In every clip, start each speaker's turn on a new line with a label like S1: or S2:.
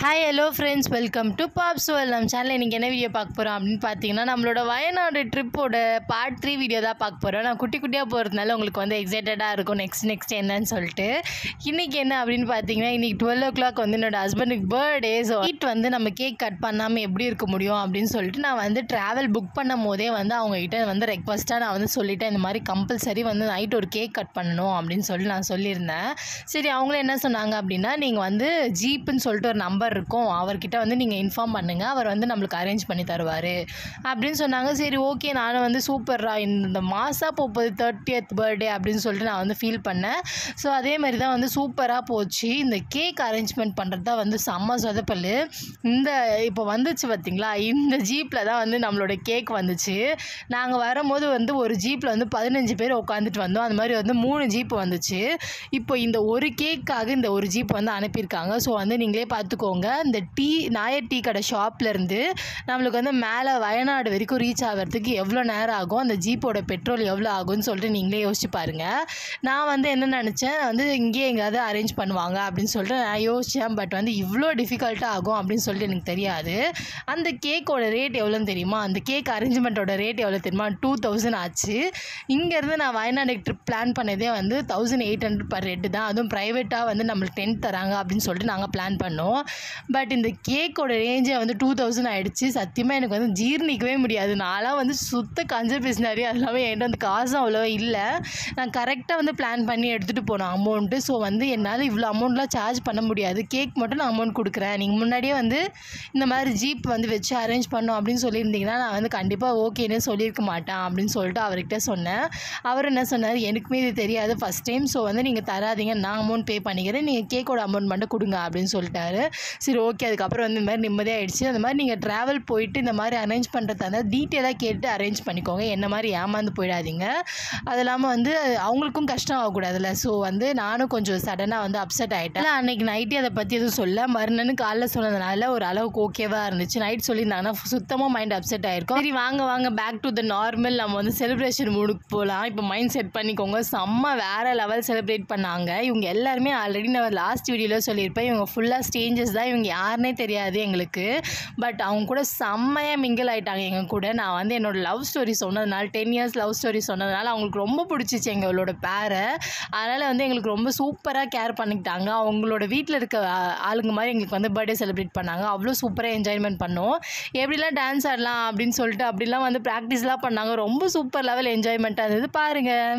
S1: Hi hello friends welcome to பாப்ஸ் வேல் நம்ம சேனலில் இன்றைக்கி என்ன வீடியோ பார்க்க போகிறோம் அப்படின்னு பார்த்தீங்கன்னா நம்மளோட வயநாடு ட்ரிப்போட பார்ட் த்ரீ வீடியோ தான் பார்க்க போகிறோம் நான் குட்டி குட்டியாக போகிறதுனால உங்களுக்கு வந்து எக்ஸைட்டடாக இருக்கும் நெக்ஸ்ட் நெக்ஸ்ட் என்னன்னு சொல்லிட்டு இன்றைக்கி என்ன அப்படின்னு பார்த்தீங்கன்னா இன்றைக்கி டுவெல் ஓ கிளாக் வந்து என்னோட ஹஸ்பண்டுக்கு பர்த்டே ஸோ வீட் வந்து நம்ம கேக் கட் பண்ணாமல் எப்படி இருக்க முடியும் அப்படின்னு சொல்லிட்டு நான் வந்து ட்ராவல் புக் பண்ணும் போதே வந்து அவங்ககிட்ட வந்து ரெக்வஸ்ட்டாக நான் வந்து சொல்லிட்டேன் இந்த மாதிரி கம்பல்சரி வந்து நைட் ஒரு கேக் கட் பண்ணணும் அப்படின்னு சொல்லி நான் சொல்லியிருந்தேன் சரி அவங்களும் என்ன சொன்னாங்க அப்படின்னா நீங்கள் வந்து ஜீப்புன்னு சொல்லிட்டு ஒரு நம்பர் இருக்கும் அவர்கிட்ட வந்து நீங்கள் இன்ஃபார்ம் பண்ணுங்கள் அவர் வந்து நம்மளுக்கு அரேஞ்ச் பண்ணி தருவார் அப்படின்னு சொன்னாங்க சரி ஓகே நானும் வந்து சூப்பர்ரா இந்த மாதம் போகுது தேர்ட்டியத் பர்த்டே அப்படின்னு சொல்லிட்டு நான் வந்து ஃபீல் பண்ணேன் ஸோ அதே மாதிரி தான் வந்து சூப்பராக போச்சு இந்த கேக் அரேஞ்ச்மெண்ட் பண்ணுறது தான் வந்து செம்ம சொதப்பல் இந்த இப்போ வந்துச்சு பார்த்தீங்களா இந்த ஜீப்பில் தான் வந்து நம்மளோட கேக் வந்துச்சு நாங்கள் வரும்போது வந்து ஒரு ஜீப்பில் வந்து பதினஞ்சு பேர் உட்காந்துட்டு வந்தோம் அந்த மாதிரி வந்து மூணு ஜீப் வந்துச்சு இப்போ இந்த ஒரு கேக்காக இந்த ஒரு ஜீப் வந்து அனுப்பியிருக்காங்க ஸோ வந்து நீங்களே பார்த்துக்கோங்க இந்த டீ நாயர் டீ கடை ஷாப்லேருந்து நம்மளுக்கு வந்து மேலே வயநாடு வரைக்கும் ரீச் ஆகிறதுக்கு எவ்வளோ நேரம் ஆகும் அந்த ஜீப்போட பெட்ரோல் எவ்வளோ ஆகும்னு சொல்லிட்டு நீங்களே யோசிச்சு பாருங்கள் நான் வந்து என்ன நினச்சேன் வந்து இங்கேயே எங்கேயாவது அரேஞ்ச் பண்ணுவாங்க அப்படின்னு சொல்லிட்டு நான் யோசித்தேன் பட் வந்து இவ்வளோ டிஃபிகல்ட்டாக ஆகும் அப்படின்னு சொல்லிட்டு எனக்கு தெரியாது அந்த கேக்கோட ரேட் எவ்வளோன்னு தெரியுமா அந்த கேக் அரேஞ்ச்மெண்ட்டோட ரேட் எவ்வளோ தெரியுமா டூ தௌசண்ட் ஆச்சு இங்கேருந்து நான் வயநாடு ட்ரிப் பிளான் பண்ணதே வந்து thousand eight hundred per head தான் அதுவும் ப்ரைவேட்டாக வந்து நம்மளுக்கு டென்ட் தராங்க அப்படின்னு சொல்லிட்டு நாங்கள் பிளான் பண்ணோம் பட் இந்த கேக்கோட ரேஞ்சே வந்து டூ தௌசண்ட் ஆகிடுச்சு சத்தியமாக எனக்கு வந்து ஜீர்ணிக்கவே முடியாது நான்லாம் வந்து சுத்த கஞ்ச பேசினாரி அது இல்லாமல் என்கிட்ட வந்து காசும் அவ்வளோவா இல்லை நான் கரெக்டாக வந்து பிளான் பண்ணி எடுத்துகிட்டு போனோம் அமௌண்ட்டு ஸோ வந்து என்னால் இவ்வளோ அமௌண்ட்லாம் சார்ஜ் பண்ண முடியாது கேக் மட்டும் நான் அமௌண்ட் கொடுக்குறேன் நீங்கள் முன்னாடியே வந்து இந்த மாதிரி ஜீப் வந்து வச்சு அரேஞ்ச் பண்ணோம் அப்படின்னு சொல்லியிருந்தீங்கன்னா நான் வந்து கண்டிப்பாக ஓகேன்னு சொல்லியிருக்க மாட்டேன் அப்படின்னு சொல்லிட்டு அவர்கிட்ட சொன்னேன் அவர் என்ன சொன்னார் எனக்குமே இது தெரியாது ஃபஸ்ட் டைம் ஸோ வந்து நீங்கள் தராதீங்க நான் அமௌண்ட் பே பண்ணிக்கிறேன் நீங்கள் கேக்கோட அமௌண்ட் மட்டும் கொடுங்க அப்படின்னு சொல்லிட்டாரு சரி ஓகே அதுக்கப்புறம் வந்து இந்த மாதிரி நிம்மதியாகிடுச்சு அந்த மாதிரி நீங்கள் ட்ராவல் போயிட்டு இந்த மாதிரி அரேஞ்ச் பண்ணுறதா இருந்தால் டீட்டெயிலாக கேட்டு அரேஞ்ச் பண்ணிக்கோங்க என்ன மாதிரி ஏமாந்து போயிடாதீங்க அது இல்லாமல் வந்து அவங்களுக்கும் கஷ்டம் ஆகக்கூடாதுல்ல ஸோ வந்து நானும் கொஞ்சம் சடனாக வந்து அப்செட் ஆகிட்டேன் அன்றைக்கி நைட்டே அதை பற்றி எதுவும் சொல்ல மறுநாள் காலைல சொன்னதுனால ஒரு அளவுக்கு ஓகேவாக இருந்துச்சு நைட் சொல்லியிருந்தாங்கன்னா சுத்தமாக மைண்ட் அப்செட் ஆகிருக்கும் சரி வாங்க வாங்க பேக் டு த நார்மல் நம்ம வந்து செலிப்ரேஷன் மூடுக்கு போகலாம் இப்போ மைண்ட் செட் பண்ணிக்கோங்க செம்ம வேறு லெவல் செலிப்ரேட் பண்ணாங்க இவங்க எல்லாருமே ஆல்ரெடி நான் லாஸ்ட் வீடியோவில் சொல்லியிருப்பேன் இவங்க ஃபுல்லாக ஸ்டேஞ்சஸ் தான் இவங்க யாருனே தெரியாது எங்களுக்கு பட் அவங்க கூட செம்மையாக மிங்கிள் ஆகிட்டாங்க எங்கள் கூட நான் வந்து என்னோட லவ் ஸ்டோரி சொன்னதுனால டென் இயர்ஸ் லவ் ஸ்டோரி சொன்னதுனால அவங்களுக்கு ரொம்ப பிடிச்சிச்சு எங்களோட பேரை அதனால் வந்து எங்களுக்கு ரொம்ப சூப்பராக கேர் பண்ணிக்கிட்டாங்க அவங்களோட வீட்டில் இருக்க ஆ- ஆளுங்க மாதிரி எங்களுக்கு வந்து பர்த்டே செலிப்ரேட் பண்ணாங்க அவ்வளோ சூப்பராக என்ஜாய்மெண்ட் பண்ணோம் எப்படிலாம் டான்ஸ் ஆடலாம் அப்படின்னு சொல்லிட்டு அப்படிலாம் வந்து ப்ராக்டிஸ்லாம் பண்ணாங்க ரொம்ப சூப்பர் லெவல் என்ஜாய்மெண்ட்டாக இருந்தது பாருங்கள்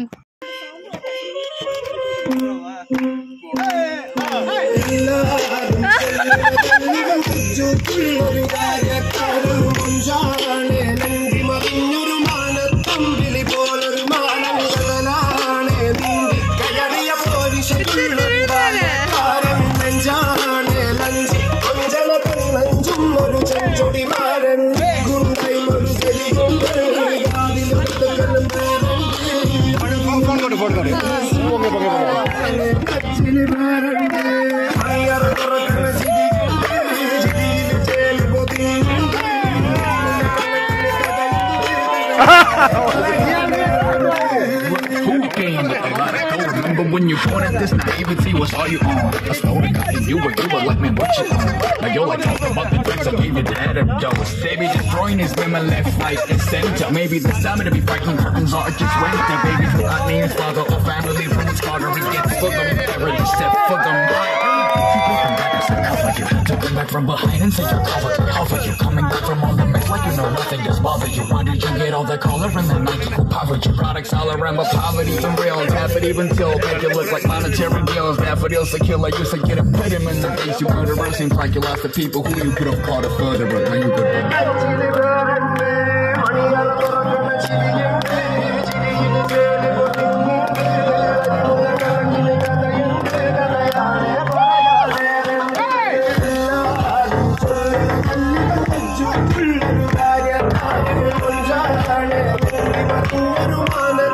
S2: Who came with a lot of gold? Remember when you pointed this naivety was all you own? I slowly got to you, but you were like, man, what you on? Now you're like, talk about the drinks I gave you dad a dose. Baby, destroying these women left, right, and center. Maybe the time to be breaking curtains or just winter. Baby, I names father or family from its father. We get for them, never just step for them. You broken back, I said, cover you. Took them back from behind and said you're covered. Cover you. Coming back from all the mess like you know nothing just bother you. Why did you get all the color and the Nike cool poverty? Products all around, but poverty's unreal. Half it even till make it look like monetary bills. Daffodils a killer used to get a put him in the face. You murderer seems like you lost the people who you could have called a furtherer. Now you good.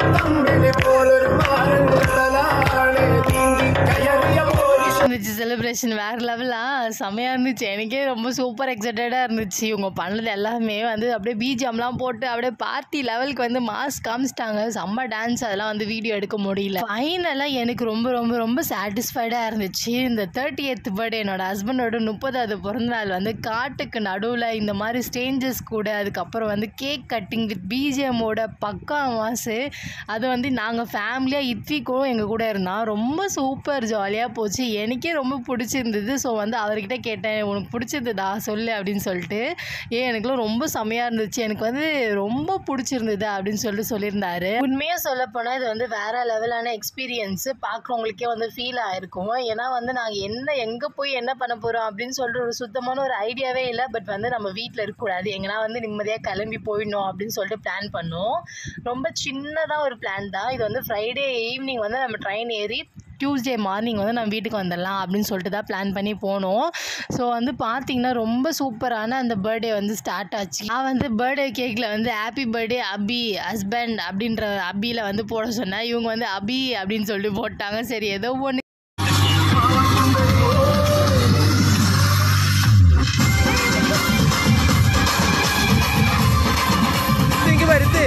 S3: പോലെ
S1: இருந்துச்சு celebration celebration வேறு லெவலாக செமையாக இருந்துச்சு எனக்கே ரொம்ப super எக்ஸைட்டடாக இருந்துச்சு இவங்க பண்ணது எல்லாமே வந்து அப்படியே பிஜிஎம்லாம் போட்டு அப்படியே பார்ட்டி லெவலுக்கு வந்து மாஸ் காமிச்சிட்டாங்க செம்ம டான்ஸ் அதெல்லாம் வந்து வீடியோ எடுக்க முடியல ஃபைனலாக எனக்கு ரொம்ப ரொம்ப ரொம்ப சாட்டிஸ்ஃபைடாக இருந்துச்சு இந்த தேர்ட்டி எய்த் பர்த்டே என்னோட ஹஸ்பண்டோட முப்பதாவது பிறந்தநாள் வந்து காட்டுக்கு நடுவில் இந்த மாதிரி ஸ்டேஞ்சஸ் கூட அதுக்கப்புறம் வந்து கேக் கட்டிங் வித் பிஜிஎம்மோட பக்கா மாசு அது வந்து நாங்கள் ஃபேமிலியாக இத்விக்கும் எங்கள் கூட இருந்தான் ரொம்ப சூப்பர் ஜாலியாக போச்சு எனக்கே ரொம்ப பிடிச்சிருந்தது ஸோ வந்து அவர்கிட்ட கேட்டேன் உனக்கு பிடிச்சிருந்ததா சொல்லு அப்படின்னு சொல்லிட்டு ஏன் எனக்குலாம் ரொம்ப செமையாக இருந்துச்சு எனக்கு வந்து ரொம்ப பிடிச்சிருந்தது அப்படின்னு சொல்லிட்டு சொல்லியிருந்தாரு உண்மையாக சொல்ல போனால் இது வந்து வேற லெவலான எக்ஸ்பீரியன்ஸு பார்க்குறவங்களுக்கே வந்து ஃபீல் ஆயிருக்கும் ஏன்னா வந்து நாங்கள் என்ன எங்கே போய் என்ன பண்ண போகிறோம் அப்படின்னு சொல்லிட்டு ஒரு சுத்தமான ஒரு ஐடியாவே இல்லை பட் வந்து நம்ம வீட்டில் இருக்கக்கூடாது எங்கன்னா வந்து நிம்மதியாக கிளம்பி போயிடணும் அப்படின்னு சொல்லிட்டு பிளான் பண்ணோம் ரொம்ப சின்னதாக ஒரு பிளான் தான் இது வந்து ஃப்ரைடே ஈவினிங் வந்து நம்ம ட்ரெயின் ஏறி டியூஸ்டே மார்னிங் வந்து நம்ம வீட்டுக்கு வந்துடலாம் அப்படின்னு சொல்லிட்டு தான் பிளான் பண்ணி போனோம் ஸோ வந்து பார்த்தீங்கன்னா ரொம்ப சூப்பரான அந்த பர்த்டே வந்து ஸ்டார்ட் ஆச்சு நான் வந்து பர்த்டே கேக்கில் வந்து ஹாப்பி பர்த்டே அபி ஹஸ்பண்ட் அப்படின்ற அபியில் வந்து போட சொன்னேன் இவங்க வந்து அபி அப்படின்னு சொல்லிட்டு போட்டாங்க சரி ஏதோ ஒன்று
S3: இங்க வருது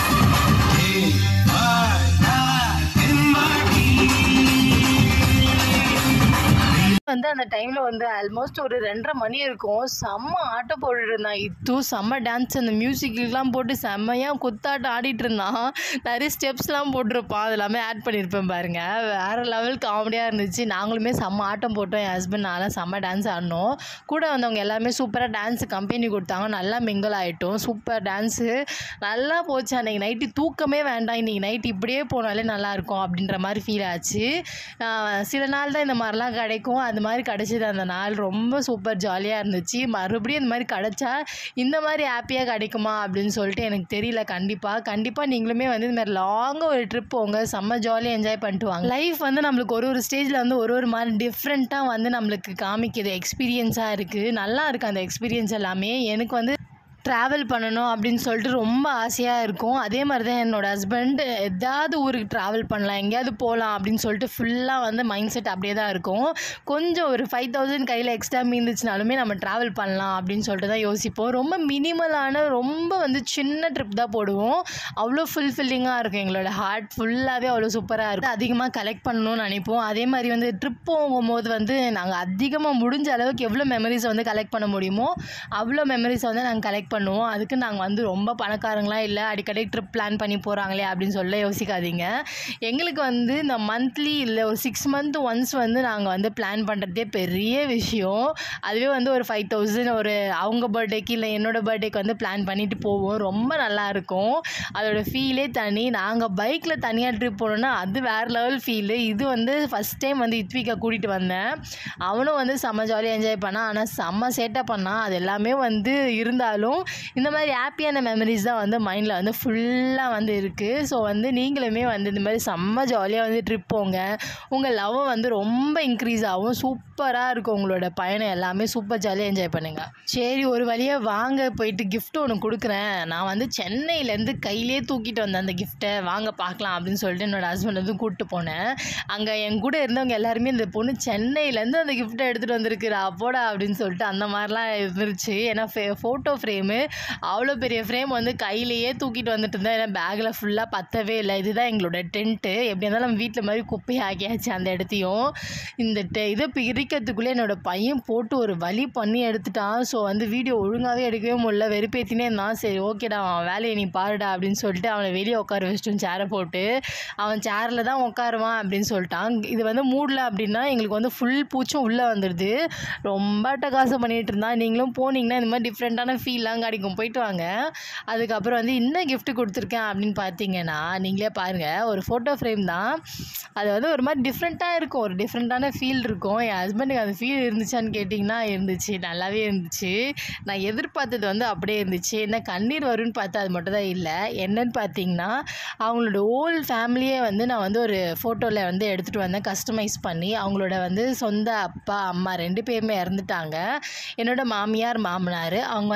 S1: வந்து அந்த டைமில் வந்து ஆல்மோஸ்ட் ஒரு ரெண்டரை மணி இருக்கும் செம்ம ஆட்டம் போட்டுட்டு இருந்தான் இத்து செம்ம டான்ஸ் அந்த மியூசிக்கெலாம் போட்டு செம்மையாக குத்தாட்டம் ஆடிட்டு இருந்தான் நிறைய ஸ்டெப்ஸ்லாம் போட்டிருப்பான் அது எல்லாமே ஆட் பண்ணியிருப்பேன் பாருங்க வேறு லெவல் காமெடியாக இருந்துச்சு நாங்களுமே செம்ம ஆட்டம் போட்டோம் என் ஹஸ்பண்ட் நானும் செம்ம டான்ஸ் ஆடினோம் கூட வந்தவங்க எல்லாமே சூப்பராக டான்ஸு கம்பெனி கொடுத்தாங்க நல்லா மிங்கிள் ஆகிட்டோம் சூப்பர் டான்ஸு நல்லா போச்சு அன்றைக்கி நைட்டு தூக்கமே வேண்டாம் இன்றைக்கி நைட் இப்படியே போனாலே நல்லாயிருக்கும் அப்படின்ற மாதிரி ஃபீல் ஆச்சு ஆஹ் சில நாள் தான் இந்த மாதிரிலாம் கிடைக்கும் அந்த மாதிரி கிடச்சிது அந்த நாள் ரொம்ப சூப்பர் ஜாலியாக இருந்துச்சு மறுபடியும் இந்த மாதிரி கிடச்சா இந்த மாதிரி ஹாப்பியாக கிடைக்குமா அப்படின்னு சொல்லிட்டு எனக்கு தெரியல கண்டிப்பாக கண்டிப்பாக நீங்களுமே வந்து இந்த மாதிரி லாங்காக ஒரு ட்ரிப் போங்க செம்ம ஜாலியாக என்ஜாய் பண்ணிட்டு வாங்க லைஃப் வந்து நம்மளுக்கு ஒரு ஒரு ஸ்டேஜில் வந்து ஒரு ஒரு மாதிரி டிஃப்ரெண்ட்டாக வந்து நம்மளுக்கு காமிக்குது எக்ஸ்பீரியன்ஸாக இருக்குது நல்லா இருக்குது அந்த எக்ஸ்பீரியன்ஸ் எல்லாமே எனக்கு வந்து ட்ராவல் பண்ணணும் அப்படின்னு சொல்லிட்டு ரொம்ப ஆசையாக இருக்கும் அதே மாதிரி தான் என்னோட ஹஸ்பண்ட் எதாவது ஊருக்கு ட்ராவல் பண்ணலாம் எங்கேயாவது போகலாம் அப்படின்னு சொல்லிட்டு ஃபுல்லாக வந்து மைண்ட் செட் அப்படியே தான் இருக்கும் கொஞ்சம் ஒரு ஃபைவ் தௌசண்ட் கையில் எக்ஸ்ட்ரா மீந்துச்சுனாலுமே நம்ம ட்ராவல் பண்ணலாம் அப்படின்னு சொல்லிட்டு தான் யோசிப்போம் ரொம்ப மினிமலான ரொம்ப வந்து சின்ன ட்ரிப் தான் போடுவோம் அவ்வளோ ஃபுல்ஃபில்லிங்காக இருக்கும் எங்களோட ஹார்ட் ஃபுல்லாகவே அவ்வளோ சூப்பராக இருக்கும் அதிகமாக கலெக்ட் பண்ணணும்னு நினைப்போம் அதே மாதிரி வந்து ட்ரிப் போகும்போது வந்து நாங்கள் அதிகமாக முடிஞ்ச அளவுக்கு எவ்வளோ மெமரிஸை வந்து கலெக்ட் பண்ண முடியுமோ அவ்வளோ மெமரிஸை வந்து நாங்கள் கலெக்ட் பண்ணுவோம் அதுக்கு நாங்கள் வந்து ரொம்ப பணக்காரங்களாம் இல்லை அடிக்கடி ட்ரிப் பிளான் பண்ணி போகிறாங்களே அப்படின்னு சொல்ல யோசிக்காதீங்க எங்களுக்கு வந்து இந்த மந்த்லி இல்லை ஒரு சிக்ஸ் மந்த் ஒன்ஸ் வந்து நாங்கள் வந்து பிளான் பண்ணுறதே பெரிய விஷயம் அதுவே வந்து ஒரு ஃபைவ் தௌசண்ட் ஒரு அவங்க பர்த்டேக்கு இல்லை என்னோட பர்த்டேக்கு வந்து பிளான் பண்ணிட்டு போவோம் ரொம்ப நல்லா இருக்கும் அதோட ஃபீலே தனி நாங்கள் பைக்கில் தனியாக ட்ரிப் போனோம்னா அது வேறு லெவல் ஃபீலு இது வந்து ஃபஸ்ட் டைம் வந்து இத்விகா கூட்டிகிட்டு வந்தேன் அவனும் வந்து செம்ம ஜாலியாக என்ஜாய் பண்ணான் ஆனால் செம்ம சேட்டை பண்ணான் அது எல்லாமே வந்து இருந்தாலும் இந்த மாதிரி ஹாப்பியான மெமரிஸ் தான் வந்து மைண்டில் வந்து ஃபுல்லாக வந்து இருக்குது ஸோ வந்து நீங்களுமே வந்து இந்த மாதிரி செம்ம ஜாலியாக வந்து ட்ரிப் போங்க உங்கள் லவ் வந்து ரொம்ப இன்க்ரீஸ் ஆகும் சூப்பராக இருக்கும் உங்களோட பயணம் எல்லாமே சூப்பர் ஜாலியாக என்ஜாய் பண்ணுங்கள் சரி ஒரு வழியாக வாங்க போயிட்டு gift ஒன்று கொடுக்குறேன் நான் வந்து சென்னையிலேருந்து கையிலே தூக்கிட்டு வந்தேன் அந்த கிஃப்ட்டை வாங்க பார்க்கலாம் அப்படின்னு சொல்லிட்டு என்னோட ஹஸ்பண்ட் வந்து கூப்பிட்டு போனேன் அங்கே என் கூட இருந்தவங்க எல்லாருமே இந்த பொண்ணு சென்னையிலேருந்து அந்த கிஃப்ட்டை எடுத்துகிட்டு வந்திருக்குறா அப்போடா அப்படின்னு சொல்லிட்டு அந்த மாதிரிலாம் இருந்துருச்சு ஏன்னா ஃபோட்டோ ஃப்ரேமு அவ்வளோ பெரிய ஃப்ரேம் வந்து கையிலேயே தூக்கிட்டு வந்துட்டு இருந்தேன் ஏன்னா பேக்கில் ஃபுல்லாக பத்தவே இல்லை இதுதான் எங்களோட டென்ட்டு எப்படி இருந்தாலும் நம்ம வீட்டில் மாதிரி குப்பை ஆக்கியாச்சு அந்த இடத்தையும் இந்த டெ இதை பிரிக்கிறதுக்குள்ளே என்னோட பையன் போட்டு ஒரு வழி பண்ணி எடுத்துட்டான் ஸோ வந்து வீடியோ ஒழுங்காகவே எடுக்கவே முடியல வெறுப்பேற்றினே இருந்தான் சரி ஓகேடா அவன் வேலையை நீ பாருடா அப்படின்னு சொல்லிட்டு அவனை வெளியே உட்கார வச்சிட்டோம் சேரை போட்டு அவன் சேரில் தான் உட்காருவான் அப்படின்னு சொல்லிட்டான் இது வந்து மூடல அப்படின்னா எங்களுக்கு வந்து ஃபுல் பூச்சும் உள்ளே வந்துடுது ரொம்ப அட்டகாசம் பண்ணிகிட்டு இருந்தான் நீங்களும் போனீங்கன்னா இந்த மாதிரி டிஃப்ரெண்ட்டான ஃபீல்லாம் கிடைக்கும் போயிட்டு வாங்க அதுக்கப்புறம் வந்து என்ன gift கொடுத்துருக்கேன் அப்படின்னு பார்த்தீங்கன்னா நீங்களே பாருங்கள் ஒரு ஃபோட்டோ ஃப்ரேம் தான் அது வந்து ஒரு மாதிரி டிஃப்ரெண்ட்டாக இருக்கும் ஒரு டிஃப்ரெண்ட்டான ஃபீல் இருக்கும் என் ஹஸ்பண்டுக்கு அந்த ஃபீல் இருந்துச்சான்னு கேட்டிங்கன்னா இருந்துச்சு நல்லாவே இருந்துச்சு நான் எதிர்பார்த்தது வந்து அப்படியே இருந்துச்சு என்ன கண்ணீர் வரும்னு பார்த்தா அது மட்டும் தான் இல்லை என்னன்னு பார்த்தீங்கன்னா அவங்களோட ஓல் ஃபேமிலியே வந்து நான் வந்து ஒரு ஃபோட்டோவில் வந்து எடுத்துகிட்டு வந்தேன் கஸ்டமைஸ் பண்ணி அவங்களோட வந்து சொந்த அப்பா அம்மா ரெண்டு பேருமே இறந்துட்டாங்க என்னோட மாமியார் மாமனார் அவங்க வந்து இத்துவ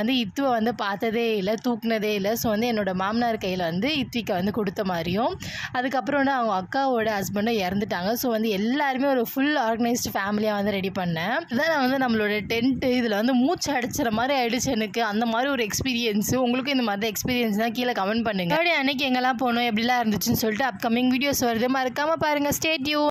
S1: ட்ரிப்பை வந்து பார்த்ததே இல்லை தூக்குனதே இல்லை ஸோ வந்து என்னோட மாமனார் கையில் வந்து இத்விக்கை வந்து கொடுத்த மாதிரியும் அதுக்கப்புறம் வந்து அவங்க அக்காவோட ஹஸ்பண்டும் இறந்துட்டாங்க ஸோ வந்து எல்லாருமே ஒரு ஃபுல் ஆர்கனைஸ்டு ஃபேமிலியாக வந்து ரெடி பண்ணேன் இதான் நான் வந்து நம்மளோட டென்ட்டு இதில் வந்து மூச்சு அடிச்சிற மாதிரி ஆயிடுச்சு எனக்கு அந்த மாதிரி ஒரு எக்ஸ்பீரியன்ஸ் உங்களுக்கும் இந்த மாதிரி எக்ஸ்பீரியன்ஸ் தான் கீழே கமெண்ட் பண்ணுங்க அப்படி அன்னைக்கு எங்கெல்லாம் போகணும் எப்படிலாம் இருந்துச்சுன்னு சொல்லிட்டு அப்கமிங் வீடியோஸ் வருது மறக்காம பாருங்க ஸ்டேட்யூ